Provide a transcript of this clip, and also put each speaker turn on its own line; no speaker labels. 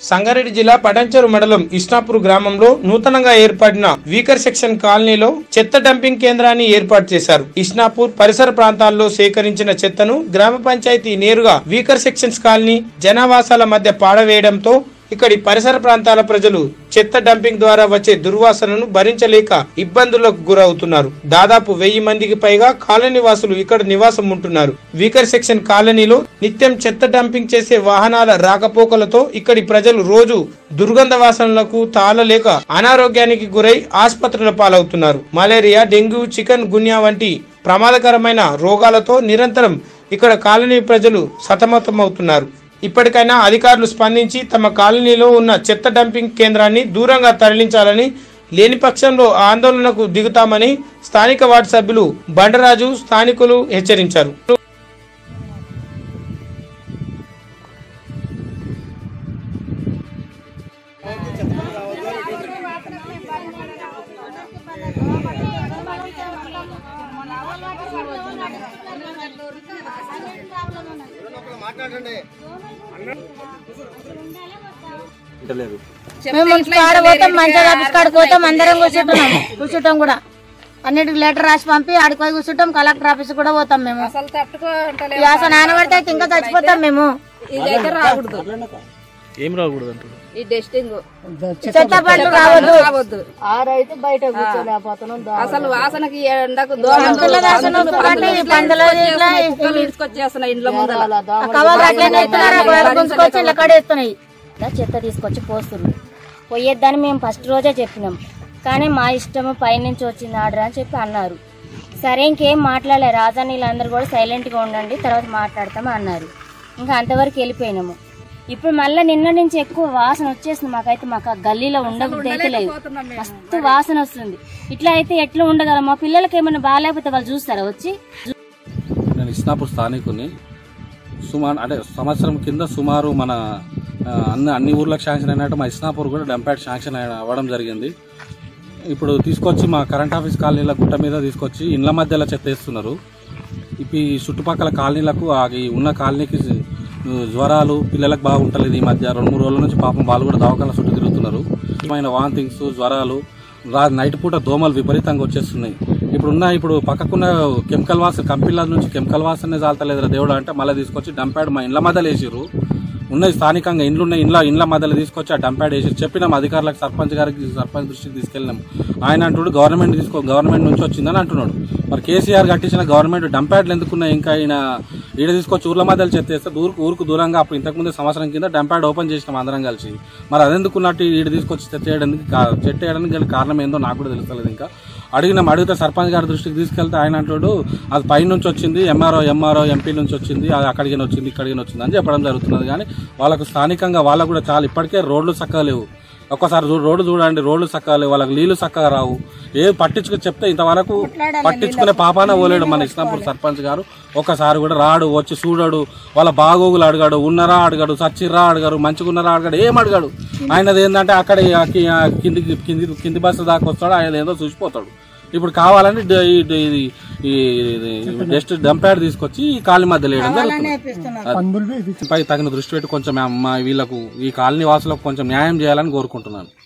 సంగారెడ్డి జిల్లా పటంచెరు మండలం ఇస్నాపూర్ గ్రామంలో నూతనంగా ఏర్పడిన వీకర్ సెక్షన్ కాలనీలో చెత్త డంపింగ్ కేంద్రాన్ని ఏర్పాటు చేశారు ఇస్నాపూర్ పరిసర ప్రాంతాల్లో సేకరించిన చెత్తను గ్రామ పంచాయతీ నేరుగా వీకర్ సెక్షన్స్ కాలనీ జనావాసాల మధ్య పాడవేయడంతో ఇక్కడి పరిసర ప్రాంతాల ప్రజలు చెత్త డంపింగ్ ద్వారా వచ్చే దుర్వాసనను భరించలేక ఇబ్బందులకు గురవుతున్నారు దాదాపు వెయ్యి మందికి పైగా కాలనీ వాసులు ఇక్కడ నివాసం ఉంటున్నారు వీకర్ సెక్షన్ కాలనీలో నిత్యం చెత్త డంపింగ్ చేసే వాహనాల రాకపోకలతో ఇక్కడి ప్రజలు రోజు దుర్గంధ వాసనలకు తాళలేక అనారోగ్యానికి గురై ఆసుపత్రుల పాలవుతున్నారు మలేరియా డెంగ్యూ చికెన్ గున్యా వంటి ప్రమాదకరమైన రోగాలతో నిరంతరం ఇక్కడ కాలనీ ప్రజలు సతమతమవుతున్నారు ఇప్పటికైనా అధికారులు స్పందించి తమ కాలనీలో ఉన్న చెత్త డంపింగ్ కేంద్రాన్ని దూరంగా తరలించాలని లేని పక్షంలో ఆందోళనకు దిగుతామని స్థానిక వార్డు సభ్యులు బండరాజు స్థానికులు హెచ్చరించారు
మేము మున్సిపాల్ పోతాం మంచిగా ఆఫీస్ కాడికి పోతాం అందరం కూర్చుంటున్నాం కూర్చుంటాం కూడా అన్నిటికి లెటర్ రాసి పంపి ఆడికి పోయి కూర్చుంటాం కలెక్టర్ ఆఫీస్ కూడా పోతాం మేము
అసలు తట్టుకుంటలే
ఇక అసలు నానబడితే అయితే ఇంకా చచ్చిపోతాం మేము
ఇదైతే రాకూడదు
ఏం రాకూడదు అంటారు
ఈ డస్టింగ్
చెత్త బండ్లు రావద్దు
రావద్దు
ఆరైతే బయట కూర్చోలేకపోతున్నాం
అసలు వాసనకి ఎండకు దోమలు
పందుల వాసన వస్తుందంటే ఈ పందులు ఇట్లా
కుక్కలు ఇసుకొచ్చేస్తున్నాయి ఇంట్లో ముందర
కవర్లు అట్లనే ఎత్తున్నారు ఆ గోడ గుంజుకొచ్చి ఇలా కడేస్తున్నాయి చెత్త తీసుకొచ్చి పోస్తున్నారు పోయేద్దని మేము ఫస్ట్ రోజే చెప్పినాం కానీ మా ఇష్టము పైనుంచి వచ్చింది ఆర్డర్ అని చెప్పి అన్నారు సరే ఇంకేం మాట్లాడలే రాజా వీళ్ళందరూ కూడా సైలెంట్గా ఉండండి తర్వాత మాట్లాడతాం అన్నారు ఇంకా అంతవరకు వెళ్ళిపోయినాము ఇప్పుడు మళ్ళీ నిన్న నుంచి ఎక్కువ వాసన వచ్చేస్తుంది మాకైతే మాకు ఆ గల్లీలో ఉండబుద్ధి అయితే లేదు మస్తు వాసన వస్తుంది ఇట్లా అయితే ఎట్లా ఉండగలం మా పిల్లలకి ఏమైనా బాగాలేకపోతే వాళ్ళు చూస్తారా వచ్చి
నేను ఇస్నాపూర్ స్థానికుని సుమారు అంటే సంవత్సరం కింద సుమారు మన ఆ, అన్ని అన్ని ఊర్లకు శాంక్షన్ అయినట్టు మా ఇస్నాపూర్ కూడా డంప్యాడ్ శాంక్షన్ అయ్య- అవ్వడం జరిగింది ఇప్పుడు తీసుకొచ్చి మా కరెంట్ ఆఫీస్ కాలనీల గుట్ట మీద తీసుకొచ్చి ఇండ్ల మధ్యలో చెత్త వేస్తున్నారు ఇప్పుడు ఈ చుట్టుపక్కల కాలనీలకు ఆ ఈ ఉన్న కాలనీకి ఆ, జ్వరాలు పిల్లలకు బాగుంటలేదు ఈ మధ్య రెండు మూడు రోజుల నుంచి పాపం వాళ్ళు కూడా దవాఖాన చుట్టూ తిరుగుతున్నారు ముఖ్యమైన వాంతింగ్స్ జ్వరాలు రా నైట్ పూట దోమలు విపరీతంగా వచ్చేస్తున్నాయి ఇప్పుడున్న ఇప్పుడు పక్కకున్న కెమికల్ వాసన కంపెనీల నుంచి కెమికల్ వాసనే చాలతలేదు దేవుడు అంటే మళ్ళీ తీసుకొచ్చి డంప్యాడ్ మా ఇండ్ల మధ్యలో వేసిర్రు ఉన్నది స్థానికంగా ఇండ్లు ఉన్నాయి ఇండ్ల ఇండ్ల మధ్యలో తీసుకొచ్చి ఆ డంప్యాడ్ వేసి చెప్పినాం అధికారులకు సర్పంచ్ గారికి సర్పంచ్ దృష్టికి తీసుకెళ్ళినాం ఆయన అంటుడు గవర్నమెంట్ తీసుకో గవర్నమెంట్ నుంచి వచ్చిందని అంటున్నాడు మరి కేసీఆర్ కట్టించిన గవర్నమెంట్ డంప్యాడ్లు ఎందుకున్నాయి ఇంకా ఆయన ఈడ తీసుకొచ్చి ఊర్ల మధ్యలో చెత్త వేస్తే ఊరుకు ఊరుకు దూరంగా అప్పుడు ఇంతకుముందు సంవత్సరం కింద డంప్యాడ్ ఓపెన్ చేసినాం అందరం కలిసి మరి అదెందుకున్నట్టు ఈడ తీసుకొచ్చి చెత్త వేయడానికి కా- చెత్త వేయడానికి గల కారణం ఏందో నాకు కూడా తెలుస్తలేదు ఇంకా అడిగినాం అడిగితే సర్పంచ్ గారి దృష్టికి తీసుకెళ్తే ఆయన అంటాడు అది పై నుంచి వచ్చింది ఎంఆర్ఓ ఎంఆర్ఓ ఎంపీ నుంచి వచ్చింది అది అక్కడికి వచ్చింది ఇక్కడికి వచ్చింది అని చెప్పడం జరుగుతున్నది కానీ వాళ్ళకు స్థానికంగా వాళ్ళకు కూడా చాలా ఇప్పటికే రోడ్లు చక్కగా లేవు ఒక్కసారి చూ- రోడ్డు చూడండి రోడ్లు చక్కగా లేవు వాళ్ళకి నీళ్లు చక్కగా రావు ఏ పట్టించుకు చెప్తే ఇంతవరకు పట్టించుకునే పాపాన పోలేడు మన ఇస్లాంపూర్ సర్పంచ్ గారు ఒక్కసారి కూడా రాడు వచ్చి చూడడు వాళ్ళ బాగోగులు అడగాడు ఉన్నరా అడగాడు సచ్చిర్రా అడగాడు మంచిగున్నరా అడగాడు ఏం అడగాడు ఆయనది ఏంటంటే అక్కడ ఆ కి- ఆ కిందికి కింది కింది బస్సు దాకా వస్తాడు ఆయన ఏదో చూసిపోతాడు ఇప్పుడు కావాలని డ- ఈ- ఈ- ఈ జస్ట్ డంప్యాడ్ తీసుకొచ్చి ఈ కాలనీ మధ్యలో వేయడం జరుగుతుంది పై తగిన దృష్టి పెట్టి కొంచెం మా వీళ్ళకు ఈ కాలనీ వాసులకు కొంచెం న్యాయం చేయాలని కోరుకుంటున్నాను